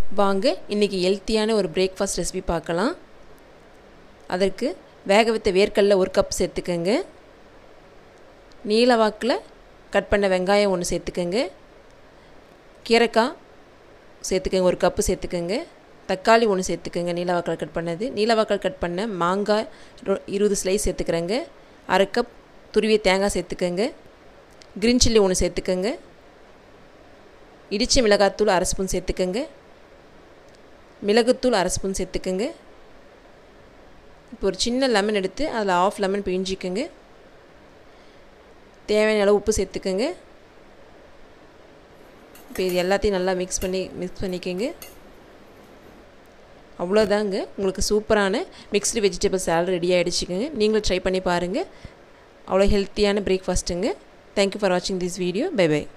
வாங்க இன்றைக்கி ஹெல்த்தியான ஒரு பிரேக்ஃபாஸ்ட் ரெசிபி பார்க்கலாம் அதற்கு வேக வைத்த வேர்க்கடல ஒரு கப் சேர்த்துக்கோங்க நீல வாக்கில் கட் பண்ண வெங்காயம் ஒன்று சேர்த்துக்கோங்க கீரைக்காய் சேர்த்துக்கோங்க ஒரு கப்பு சேர்த்துக்கோங்க தக்காளி ஒன்று சேர்த்துக்கோங்க நீலவாக்கில் கட் பண்ணது நீலவாக்கில் கட் பண்ண மாங்காய் இருபது ஸ்லைஸ் சேர்த்துக்கிறேங்க அரை கப் துருவிய தேங்காய் சேர்த்துக்கோங்க க்ரீன் சில்லி ஒன்று சேர்த்துக்கோங்க இடித்த மிளகாத்தூள் அரை ஸ்பூன் சேர்த்துக்கோங்க மிளகுத்தூள் அரை ஸ்பூன் சேர்த்துக்கோங்க இப்போ ஒரு சின்ன லெமன் எடுத்து அதில் ஆஃப் லெமன் பிழிஞ்சிக்கோங்க தேவையான அளவு உப்பு சேர்த்துக்கோங்க இப்போ இது எல்லாத்தையும் நல்லா மிக்ஸ் பண்ணி மிக்ஸ் பண்ணிக்கோங்க அவ்வளோதாங்க உங்களுக்கு சூப்பரான மிக்ஸ்டு வெஜிடபிள் சாலட் ரெடி ஆகிடுச்சுக்கோங்க நீங்களும் ட்ரை பண்ணி பாருங்கள் அவ்வளோ ஹெல்த்தியான பிரேக்ஃபாஸ்ட்டுங்க தேங்க்யூ ஃபார் வாட்சிங் திஸ் வீடியோ பை பை